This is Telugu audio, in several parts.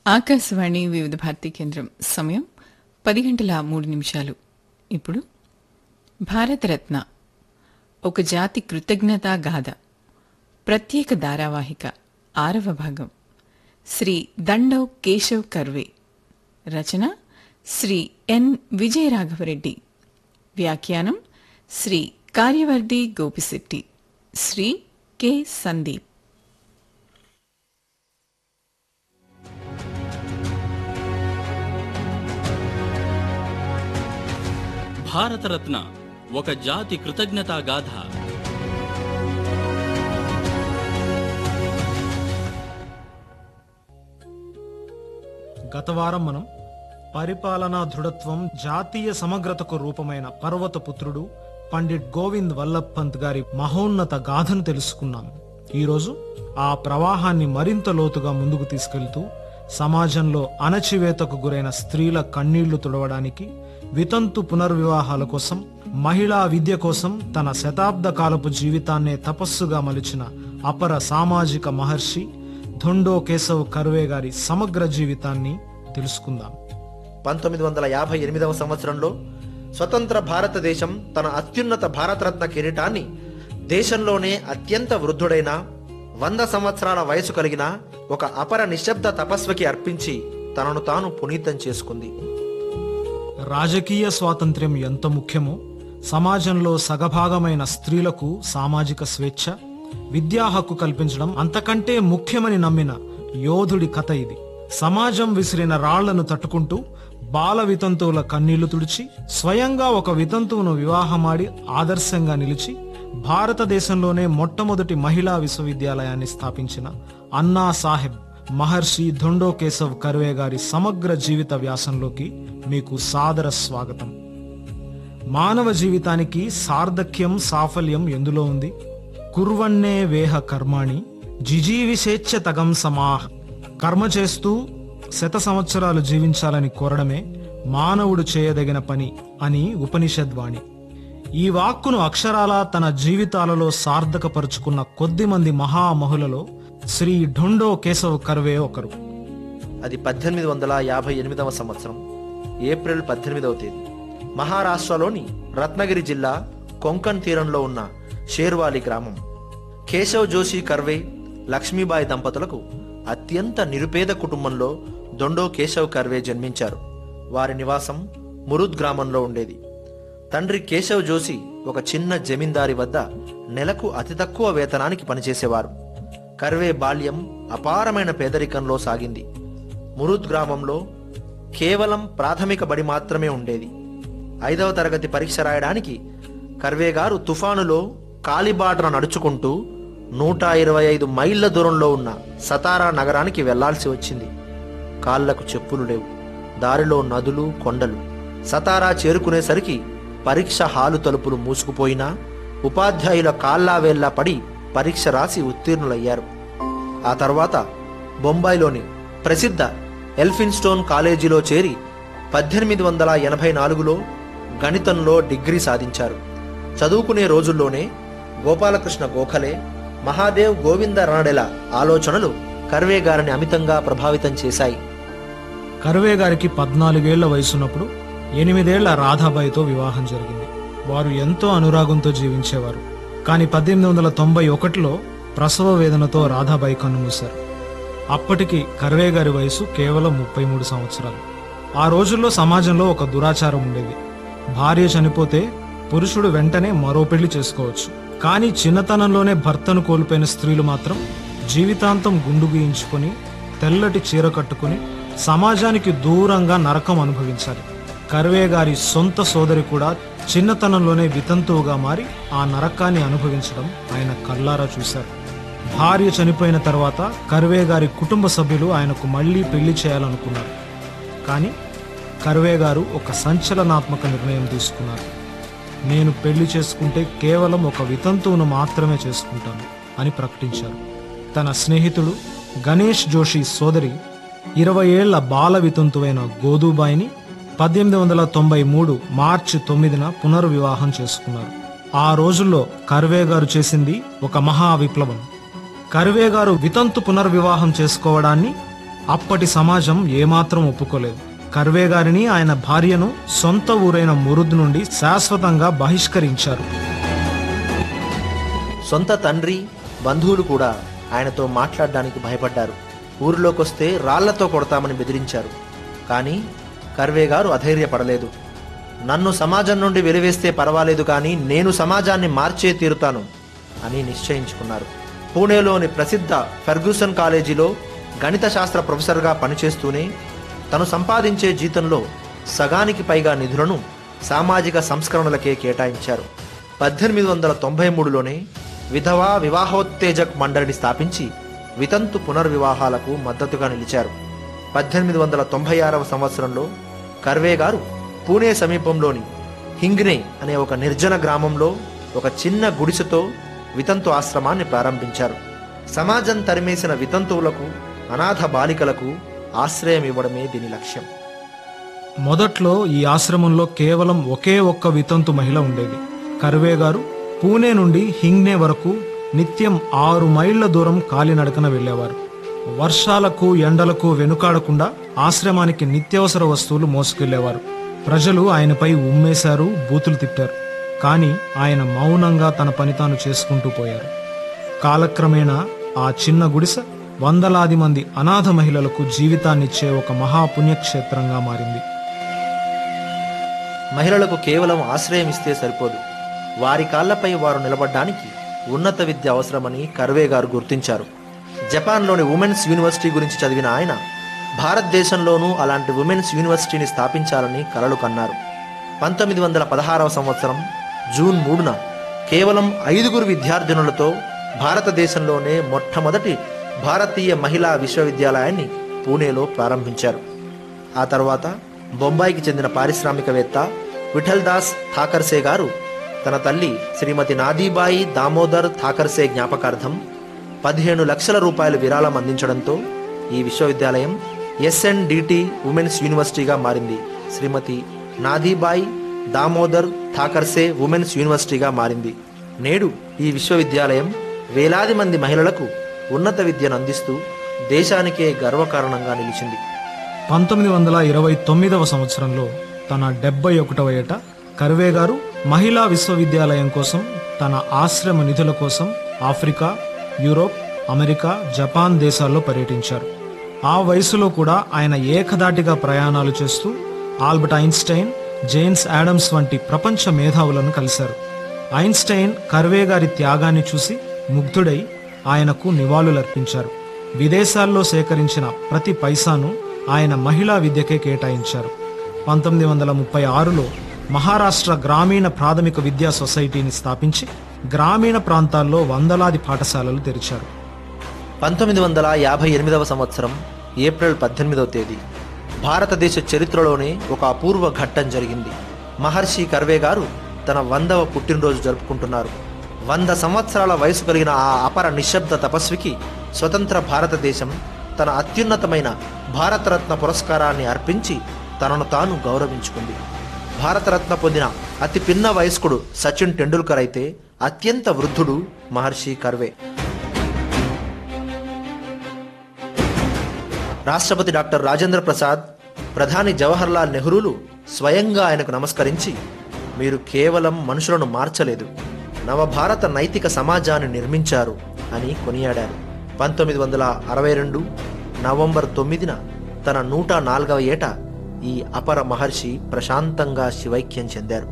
ఆకాశవాణి వివిధ భారతి కేంద్రం సమయం పది గంటల మూడు నిమిషాలు ఇప్పుడు భారతరత్న ఒక జాతి కృతజ్ఞతా గాథ ప్రత్యేక ధారావాహిక ఆరవ భాగం శ్రీ దండవ్ కేశవ్ కర్వే రచన శ్రీ ఎన్ విజయరాఘవరెడ్డి వ్యాఖ్యానం శ్రీ కార్యవర్ధి గోపిశెట్టి శ్రీ కె సందీప్ భారతరత్న ఒక జాతి కృతజ్ఞతా గాథ గత వారం మనం పరిపాలనా దృఢత్వం జాతీయ సమగ్రతకు రూపమైన పర్వత పుత్రుడు పండిట్ గోవింద్ వల్లభ్ పంత్ గారి మహోన్నత గాథను తెలుసుకున్నాం ఈరోజు ఆ ప్రవాహాన్ని మరింత లోతుగా ముందుకు తీసుకెళ్తూ సమాజంలో అణచివేతకు గురైన స్త్రీల కన్నీళ్లు తుడవడానికి వితంతు పునర్వివాహాల కోసం మహిళా విద్య కోసం తన శతాబ్ద కాలపు జీవితాన్నే తపస్సుగా మలిచిన అపర సామాజిక మహర్షి ధొండో కేశవ్ కర్వే గారి సమగ్ర జీవితాన్ని తెలుసుకుందాం పంతొమ్మిది వందల యాభై ఎనిమిదవ సంవత్సరంలో స్వతంత్ర భారతదేశం తన అత్యున్నత భారతరత్న కిరీటాన్ని దేశంలోనే అత్యంత వృద్ధుడైన వంద సంవత్సరాల వయసు కలిగిన ఒక అపర నిశ్శబ్ద తపస్వికి అర్పించి తనను తాను పునీతం చేసుకుంది రాజకీయ స్వాతంత్ర్యం ఎంత ముఖ్యమో సమాజంలో సగభాగమైన స్త్రీలకు సామాజిక స్వేచ్ఛ విద్యా హక్కు కల్పించడం అంతకంటే ముఖ్యమని నమ్మిన యోధుడి కథ ఇది సమాజం విసిరిన రాళ్లను తట్టుకుంటూ బాల వితంతువుల కన్నీళ్లు తుడిచి స్వయంగా ఒక వితంతువును వివాహమాడి ఆదర్శంగా నిలిచి భారతదేశంలోనే మొట్టమొదటి మహిళా విశ్వవిద్యాలయాన్ని స్థాపించిన అన్నా సాహెబ్ మహర్షి ధొండో కేశవ్ కర్వే గారి సమగ్ర జీవిత వ్యాసంలోకి మీకు సాదర స్వాగతం మానవ జీవితానికి సార్థక్యం సాఫల్యం ఎందులో ఉంది కుర్వన్నే వేహ కర్మాణి జిజీవిషేచ్ఛ తగం సమాహ్ కర్మ చేస్తూ శత సంవత్సరాలు జీవించాలని కోరడమే మానవుడు చేయదగిన పని అని ఉపనిషద్వాణి ఈ వాక్కును అక్షరాల తన జీవితాలలో సార్థకపరుచుకున్న కొద్దిమంది మహామహులలో శ్రీ ఢొండో కేశవ్ కర్వే ఒకరు అది పద్దెనిమిది వందల యాభై ఎనిమిదవ సంవత్సరం ఏప్రిల్ పద్దెనిమిదవ తేదీ మహారాష్ట్రలోని రత్నగిరి జిల్లా కొంకణ్ తీరంలో ఉన్న షేర్వాలి గ్రామం కేశవ్ జోషి కర్వే లక్ష్మీబాయి దంపతులకు అత్యంత నిరుపేద కుటుంబంలో దొండో కేశవ్ కర్వే జన్మించారు వారి నివాసం మురుద్ గ్రామంలో ఉండేది తండ్రి కేశవ్ జోషి ఒక చిన్న జమీందారి వద్ద నెలకు అతి తక్కువ వేతనానికి పనిచేసేవారు కర్వే బాల్యం అపారమైన పేదరికంలో సాగింది మురుద్ గ్రామంలో కేవలం ప్రాథమిక బడి మాత్రమే ఉండేది ఐదవ తరగతి పరీక్ష రాయడానికి కర్వే గారు తుఫానులో కాలిబాటన నడుచుకుంటూ నూట ఇరవై ఐదు మైళ్ళ దూరంలో ఉన్న సతారా నగరానికి వెళ్లాల్సి వచ్చింది కాళ్లకు చెప్పులు లేవు దారిలో నదులు కొండలు సతారా చేరుకునేసరికి పరీక్ష హాలు తలుపులు మూసుకుపోయినా ఉపాధ్యాయుల కాళ్ళా వేళ్లా పడి పరీక్ష రాసి ఉత్తీర్ణులయ్యారు ఆ తర్వాత బొంబాయిలోని ప్రసిద్ధ ఎల్ఫిన్స్టోన్ కాలేజీలో చేరి పద్దెనిమిది వందల ఎనభై నాలుగులో గణితంలో డిగ్రీ సాధించారు చదువుకునే రోజుల్లోనే గోపాలకృష్ణ గోఖలే మహాదేవ్ గోవింద రాణెల ఆలోచనలు కర్వే గారిని అమితంగా ప్రభావితం చేశాయి కర్వే గారికి పద్నాలుగేళ్ల వయసున్నప్పుడు ఎనిమిదేళ్ల రాధాబాయితో వివాహం జరిగింది వారు ఎంతో అనురాగంతో జీవించేవారు కానీ పద్దెనిమిది వందల తొంభై ఒకటిలో ప్రసవ వేదనతో రాధాబాయి కన్నుమూశారు అప్పటికి కర్వే గారి వయసు కేవలం ముప్పై మూడు సంవత్సరాలు ఆ రోజుల్లో సమాజంలో ఒక దురాచారం ఉండేది భార్య చనిపోతే పురుషుడు వెంటనే మరో పెళ్లి చేసుకోవచ్చు కానీ చిన్నతనంలోనే భర్తను కోల్పోయిన స్త్రీలు మాత్రం జీవితాంతం గుండు గీయించుకొని తెల్లటి చీర కట్టుకుని సమాజానికి దూరంగా నరకం అనుభవించాలి కర్వే గారి సొంత సోదరి కూడా చిన్నతనంలోనే వితంతువుగా మారి ఆ నరకాన్ని అనుభవించడం ఆయన కల్లారా చూశారు భార్య చనిపోయిన తర్వాత కర్వే గారి కుటుంబ సభ్యులు ఆయనకు మళ్లీ పెళ్లి చేయాలనుకున్నారు కానీ కర్వే గారు ఒక సంచలనాత్మక నిర్ణయం తీసుకున్నారు నేను పెళ్లి చేసుకుంటే కేవలం ఒక వితంతువును మాత్రమే చేసుకుంటాను అని ప్రకటించారు తన స్నేహితుడు గణేష్ జోషి సోదరి ఇరవై ఏళ్ల బాల వితంతువైన గోదుబాయిని పద్దెనిమిది వందల తొంభై మూడు మార్చి తొమ్మిదిన పునర్వివాహం చేసుకున్నారు ఆ రోజుల్లో కర్వే గారు చేసింది ఒక మహా విప్లవం కర్వే గారు వితంతు పునర్వివాహం చేసుకోవడాన్ని అప్పటి సమాజం ఏమాత్రం ఒప్పుకోలేదు కర్వే గారిని ఆయన భార్యను సొంత ఊరైన మురుద్ నుండి శాశ్వతంగా బహిష్కరించారు సొంత తండ్రి బంధువులు కూడా ఆయనతో మాట్లాడడానికి భయపడ్డారు ఊరిలోకొస్తే రాళ్లతో కొడతామని బెదిరించారు కానీ కర్వే గారు అధైర్యపడలేదు నన్ను సమాజం నుండి వెలివేస్తే పర్వాలేదు కానీ నేను సమాజాన్ని మార్చే తీరుతాను అని నిశ్చయించుకున్నారు పూణేలోని ప్రసిద్ధ ఫెర్గూసన్ కాలేజీలో గణిత శాస్త్ర ప్రొఫెసర్గా పనిచేస్తూనే తను సంపాదించే జీతంలో సగానికి పైగా నిధులను సామాజిక సంస్కరణలకే కేటాయించారు పద్దెనిమిది వందల తొంభై మూడులోనే విధవా వివాహోత్తేజక్ మండలిని స్థాపించి వితంతు పునర్వివాహాలకు మద్దతుగా నిలిచారు పద్దెనిమిది వందల తొంభై ఆరవ సంవత్సరంలో కర్వే గారు పూణే సమీపంలోని హింగ్నే అనే ఒక నిర్జన గ్రామంలో ఒక చిన్న గుడిసెతో వితంతు ఆశ్రమాన్ని ప్రారంభించారు సమాజం తరిమేసిన వితంతువులకు అనాథ బాలికలకు ఆశ్రయం ఇవ్వడమే దీని లక్ష్యం మొదట్లో ఈ ఆశ్రమంలో కేవలం ఒకే ఒక్క వితంతు మహిళ ఉండేది కర్వే గారు పూణే నుండి హింగ్నే వరకు నిత్యం ఆరు మైళ్ల దూరం కాలినడకన వెళ్లేవారు వర్షాలకు ఎండలకు వెనుకాడకుండా ఆశ్రమానికి నిత్యావసర వస్తువులు మోసుకెళ్లేవారు ప్రజలు ఆయనపై ఉమ్మేశారు బూతులు తిట్టారు కానీ ఆయన మౌనంగా తన పని తాను చేసుకుంటూ పోయారు కాలక్రమేణా ఆ చిన్న గుడిసె వందలాది మంది అనాథ మహిళలకు జీవితాన్నిచ్చే ఒక మహాపుణ్యక్షేత్రంగా మారింది మహిళలకు కేవలం ఆశ్రయం ఇస్తే సరిపోదు వారి కాళ్లపై వారు నిలబడ్డానికి ఉన్నత విద్య అవసరమని కర్వే గారు గుర్తించారు జపాన్లోని ఉమెన్స్ యూనివర్సిటీ గురించి చదివిన ఆయన భారతదేశంలోనూ అలాంటి ఉమెన్స్ యూనివర్సిటీని స్థాపించాలని కలలు కన్నారు పంతొమ్మిది వందల పదహారవ సంవత్సరం జూన్ మూడున కేవలం ఐదుగురు విద్యార్థినులతో భారతదేశంలోనే మొట్టమొదటి భారతీయ మహిళా విశ్వవిద్యాలయాన్ని పూణేలో ప్రారంభించారు ఆ తర్వాత బొంబాయికి చెందిన పారిశ్రామికవేత్త విఠల్ దాస్ థాకర్సే గారు తన తల్లి శ్రీమతి నాదీబాయి దామోదర్ థాకర్సే జ్ఞాపకార్థం పదిహేను లక్షల రూపాయలు విరాళం అందించడంతో ఈ విశ్వవిద్యాలయం ఎస్ఎన్డిటి ఉమెన్స్ యూనివర్సిటీగా మారింది శ్రీమతి నాదీబాయి దామోదర్ థాకర్సే ఉమెన్స్ యూనివర్సిటీగా మారింది నేడు ఈ విశ్వవిద్యాలయం వేలాది మంది మహిళలకు ఉన్నత విద్యను అందిస్తూ దేశానికే గర్వకారణంగా నిలిచింది పంతొమ్మిది వందల ఇరవై తొమ్మిదవ సంవత్సరంలో తన డెబ్బై ఒకటవ ఏట కర్వే గారు మహిళా విశ్వవిద్యాలయం కోసం తన ఆశ్రమ నిధుల కోసం ఆఫ్రికా యూరోప్ అమెరికా జపాన్ దేశాల్లో పర్యటించారు ఆ వయసులో కూడా ఆయన ఏకదాటిగా ప్రయాణాలు చేస్తూ ఆల్బర్ట్ ఐన్స్టైన్ జేమ్స్ యాడమ్స్ వంటి ప్రపంచ మేధావులను కలిశారు ఐన్స్టైన్ కర్వే గారి త్యాగాన్ని చూసి ముగ్ధుడై ఆయనకు నివాళులర్పించారు విదేశాల్లో సేకరించిన ప్రతి పైసాను ఆయన మహిళా విద్యకే కేటాయించారు పంతొమ్మిది వందల ముప్పై ఆరులో మహారాష్ట్ర గ్రామీణ ప్రాథమిక విద్యా సొసైటీని స్థాపించి గ్రామీణ ప్రాంతాల్లో వందలాది పాఠశాలలు తెరిచారు పంతొమ్మిది వందల యాభై ఎనిమిదవ సంవత్సరం ఏప్రిల్ పద్దెనిమిదవ తేదీ భారతదేశ చరిత్రలోనే ఒక అపూర్వ ఘట్టం జరిగింది మహర్షి కర్వే గారు తన వందవ పుట్టినరోజు జరుపుకుంటున్నారు వంద సంవత్సరాల వయసు కలిగిన ఆ అపర నిశ్శబ్ద తపస్వికి స్వతంత్ర భారతదేశం తన అత్యున్నతమైన భారతరత్న పురస్కారాన్ని అర్పించి తనను తాను గౌరవించుకుంది భారతరత్న పొందిన అతి పిన్న వయస్కుడు సచిన్ టెండూల్కర్ అయితే అత్యంత వృద్ధుడు మహర్షి కర్వే రాష్ట్రపతి డాక్టర్ రాజేంద్ర ప్రసాద్ ప్రధాని జవహర్లాల్ నెహ్రూలు స్వయంగా ఆయనకు నమస్కరించి మీరు కేవలం మనుషులను మార్చలేదు నవభారత నైతిక సమాజాన్ని నిర్మించారు అని కొనియాడారు పంతొమ్మిది వందల అరవై రెండు నవంబర్ తొమ్మిదిన తన నూట నాలుగవ ఏట ఈ అపర మహర్షి ప్రశాంతంగా శివైక్యం చెందారు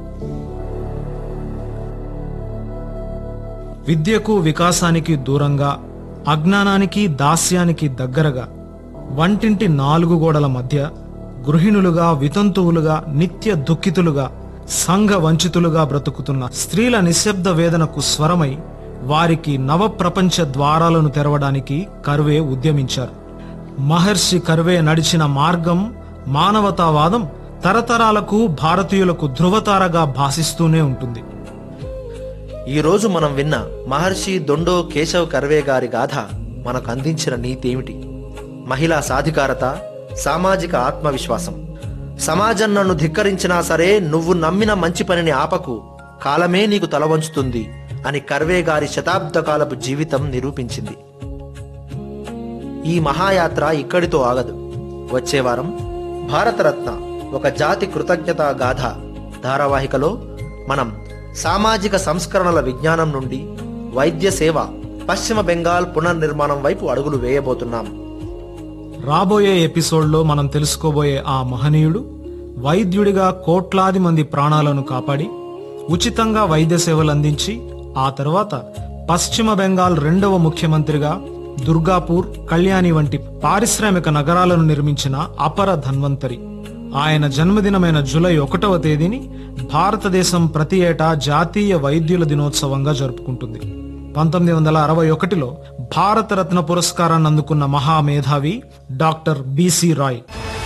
విద్యకు వికాసానికి దూరంగా అజ్ఞానానికి దాస్యానికి దగ్గరగా వంటింటి నాలుగు గోడల మధ్య గృహిణులుగా వితంతువులుగా నిత్య దుఃఖితులుగా సంఘ వంచితులుగా బ్రతుకుతున్న స్త్రీల నిశ్శబ్ద వేదనకు స్వరమై వారికి నవప్రపంచ ద్వారాలను తెరవడానికి కర్వే ఉద్యమించారు మహర్షి కర్వే నడిచిన మార్గం మానవతావాదం తరతరాలకు భారతీయులకు ధృవతారగా భాసిస్తూనే ఉంటుంది ఈ రోజు మనం విన్న మహర్షి దొండో కేశవ్ కర్వే గారి గాథ మనకు అందించిన నీతి ఏమిటి మహిళా సాధికారత సామాజిక ఆత్మవిశ్వాసం సమాజం నన్ను ధిక్కరించినా సరే నువ్వు నమ్మిన మంచి పనిని ఆపకు కాలమే నీకు తల వంచుతుంది అని కర్వే గారి శతాబ్ద కాలపు జీవితం నిరూపించింది ఈ మహాయాత్ర ఇక్కడితో ఆగదు వచ్చే వారం భారతరత్న ఒక జాతి కృతజ్ఞతా గాథ ధారావాహికలో మనం సామాజిక సంస్కరణల విజ్ఞానం నుండి వైద్య సేవ పశ్చిమ బెంగాల్ పునర్నిర్మాణం వైపు అడుగులు వేయబోతున్నాం రాబోయే ఎపిసోడ్లో మనం తెలుసుకోబోయే ఆ మహనీయుడు వైద్యుడిగా కోట్లాది మంది ప్రాణాలను కాపాడి ఉచితంగా వైద్య సేవలు అందించి ఆ తర్వాత పశ్చిమ బెంగాల్ రెండవ ముఖ్యమంత్రిగా దుర్గాపూర్ కళ్యాణి వంటి పారిశ్రామిక నగరాలను నిర్మించిన అపర ధన్వంతరి ఆయన జన్మదినమైన జూలై ఒకటవ తేదీని భారతదేశం ప్రతి ఏటా జాతీయ వైద్యుల దినోత్సవంగా జరుపుకుంటుంది పంతొమ్మిది వందల అరవై ఒకటిలో భారతరత్న పురస్కారాన్ని అందుకున్న మహామేధావి డాక్టర్ బిసి రాయ్